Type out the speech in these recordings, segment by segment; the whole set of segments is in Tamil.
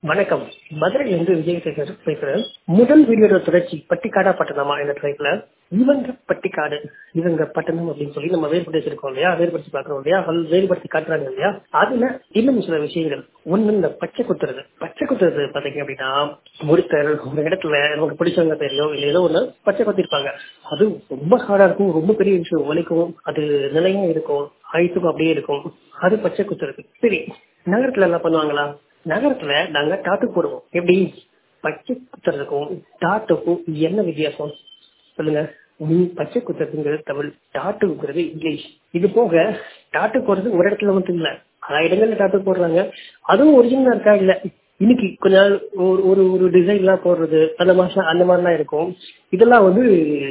வணக்கம் மதுரையிலிருந்து விஜயசேகர் பேசுறேன் முதல் வீடியோட தொடர்ச்சி பட்டிக்காடா பட்டணமா என்ற தலைப்புல இவங்க பட்டிக்காடு இவங்க பட்டணம் அப்படின்னு சொல்லி நம்ம வேறுபடுத்தி வச்சிருக்கோம் இல்லையா வேறுபடுத்தி பாக்குறோம் இல்லையா அது வேறுபடுத்தி காட்டுறாங்க இல்லையா அதுல இன்னும் சில விஷயங்கள் ஒண்ணு இந்த பச்சை குத்துறது பச்சை குத்துறது பாத்தீங்க அப்படின்னா ஒருத்தர் ஒரு இடத்துல நமக்கு பிடிச்சவங்க தெரியும் இல்ல ஏதோ ஒண்ணு பச்சை குத்திருப்பாங்க அது ரொம்ப ஹார்டா இருக்கும் ரொம்ப பெரிய விஷயம் வலிக்கும் அது நிலையா இருக்கும் ஆயுத்துக்கும் அப்படியே இருக்கும் அது பச்சை குத்துறது சரி நகரத்துல என்ன பண்ணுவாங்களா நகரத்துல நாங்க டாட்டு போடுவோம் எப்படி பச்சை குத்துறதுக்கும் டாட்டுக்கும் என்ன வித்தியாசம் சொல்லுங்க உம் பச்சை குத்துறதுங்கிறது தமிழ் டாட்டுங்கிறது இங்கிலீஷ் இது போக டாட்டு போடுறது ஒரு இடத்துல மட்டும் இல்ல பல இடங்கள்ல டாட்டு போடுறாங்க அதுவும் ஒரிஜினலா இருக்கா இல்ல இன்னைக்கு கொஞ்ச நாள் ஒரு ஒரு ஒரு டிசைன் எல்லாம் போடுறது அந்த மாசம் அந்த மாதிரிலாம் இருக்கும் இதெல்லாம் வந்து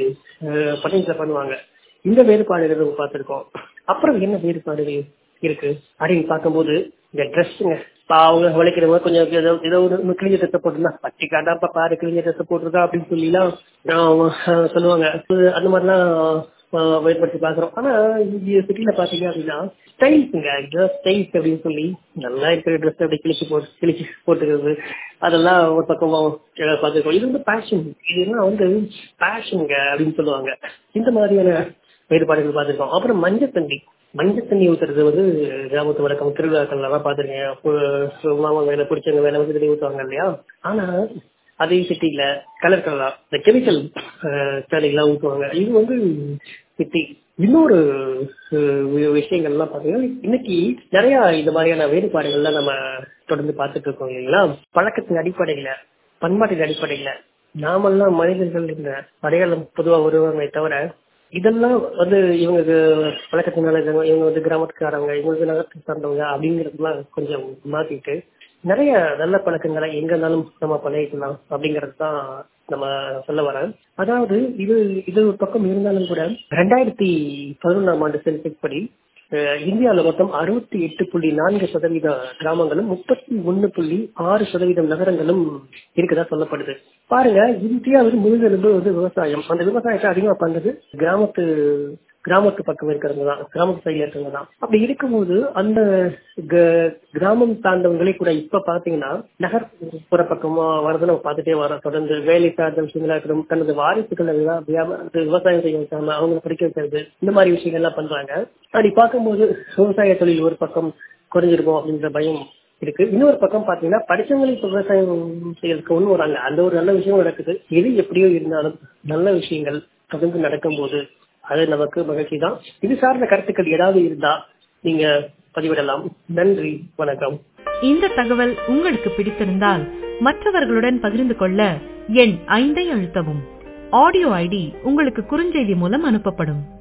பட்டன்ஸ்ல பண்ணுவாங்க இந்த வேறுபாடுகள் பார்த்திருக்கோம் அப்புறம் என்ன வேறுபாடு இருக்கு அப்படின்னு பார்க்கும்போது இந்த ட்ரெஸ்ஸுங்க அவங்க உழைக்கிறவங்க கொஞ்சம் ஏதோ ஏதோ ஒரு கிழிஞ்ச ட்ரெஸ் போட்டுருந்தா பட்டி காட்டாப்பா பாரு கிழிஞ்ச ட்ரெஸ் போட்டிருக்கா அப்படின்னு சொல்லிலாம் சொல்லுவாங்க அந்த மாதிரிலாம் வேறுபடுத்தி பாக்குறோம் ஆனா இங்க சிட்டில பாத்தீங்க அப்படின்னா ஸ்டைல்ஸுங்க ட்ரெஸ் ஸ்டைல்ஸ் அப்படின்னு சொல்லி நல்லா இருக்கிற ட்ரெஸ் அப்படி கிழிச்சு போட்டு கிழிச்சு போட்டுக்கிறது அதெல்லாம் ஒரு பக்கம் பார்த்துருக்கோம் இது வந்து பேஷன் இதுனா வந்து பேஷனுங்க அப்படின்னு சொல்லுவாங்க இந்த மாதிரியான வேறுபாடுகள் பார்த்துருக்கோம் அப்புறம் மஞ்சள் தண்ணி மஞ்சள் தண்ணி ஊத்துறது வந்து கிராமத்து வழக்கம் திருவிழாக்கள்ல எல்லாம் பாத்துருக்கேன் மாமா வேலை பிடிச்சவங்க வேலை வந்து தண்ணி ஊத்துவாங்க இல்லையா ஆனா அதே சிட்டில கலர் கலரா இந்த கெமிக்கல் சேலைகள்லாம் ஊத்துவாங்க இது வந்து சிட்டி இன்னொரு விஷயங்கள்லாம் பாத்தீங்கன்னா இன்னைக்கு நிறைய இந்த மாதிரியான வேறுபாடுகள்லாம் நம்ம தொடர்ந்து பார்த்துட்டு இருக்கோம் இல்லைங்களா பழக்கத்தின் அடிப்படையில பண்பாட்டின் அடிப்படையில நாமெல்லாம் மனிதர்கள் இந்த அடையாளம் பொதுவா வருவாங்க தவிர இதெல்லாம் வந்து இவங்களுக்கு பழக்கத்தினால இவங்க வந்து கிராமத்துக்காரவங்க இவங்களுக்கு நகரத்துக்கு சார்ந்தவங்க அப்படிங்கறதுலாம் கொஞ்சம் மாத்திட்டு நிறைய நல்ல பழக்கங்களை எங்க இருந்தாலும் நம்ம பழகிக்கலாம் அப்படிங்கறது தான் நம்ம சொல்ல வரேன் அதாவது இது இது ஒரு பக்கம் இருந்தாலும் கூட ரெண்டாயிரத்தி பதினொன்றாம் ஆண்டு சென்செக்ஸ் படி இந்தியாவில் மொத்தம் அறுபத்தி எட்டு புள்ளி நான்கு சதவீத கிராமங்களும் முப்பத்தி ஒன்னு புள்ளி ஆறு சதவீதம் நகரங்களும் இருக்குதா சொல்லப்படுது பாருங்க இந்தியாவில் முழுதெலும்பு வந்து விவசாயம் அந்த விவசாயத்தை அதிகமா பண்றது கிராமத்து கிராமத்து பக்கம் இருக்கிறவங்க தான் கிராமத்து சைட்ல இருக்கிறவங்க தான் அப்படி இருக்கும்போது அந்த கிராமம் சார்ந்தவங்களே கூட இப்ப பாத்தீங்கன்னா நகர்ப்புற பக்கமா வரதை நம்ம பார்த்துட்டே வரோம் தொடர்ந்து வேலை சார்ந்த விஷயங்களா இருக்கட்டும் தனது வாரிசுகளை விவசாயம் செய்ய வைக்காம அவங்களை படிக்க வைக்கிறது இந்த மாதிரி விஷயங்கள்லாம் பண்றாங்க அப்படி பார்க்கும்போது விவசாய தொழில் ஒரு பக்கம் குறைஞ்சிருக்கும் அப்படின்ற பயம் இருக்கு இன்னொரு பக்கம் பாத்தீங்கன்னா படிச்சவங்களுக்கு விவசாயம் செய்யறதுக்கு ஒண்ணு வராங்க அந்த ஒரு நல்ல விஷயம் நடக்குது எது எப்படியோ இருந்தாலும் நல்ல விஷயங்கள் தொடர்ந்து நடக்கும்போது அது நமக்கு மகிழ்ச்சி தான் இது சார்ந்த கருத்துக்கள் ஏதாவது இருந்தா நீங்க பதிவிடலாம் நன்றி வணக்கம் இந்த தகவல் உங்களுக்கு பிடித்திருந்தால் மற்றவர்களுடன் பகிர்ந்து கொள்ள எண் ஐந்தை அழுத்தவும் ஆடியோ ஐடி உங்களுக்கு குறுஞ்செய்தி மூலம் அனுப்பப்படும்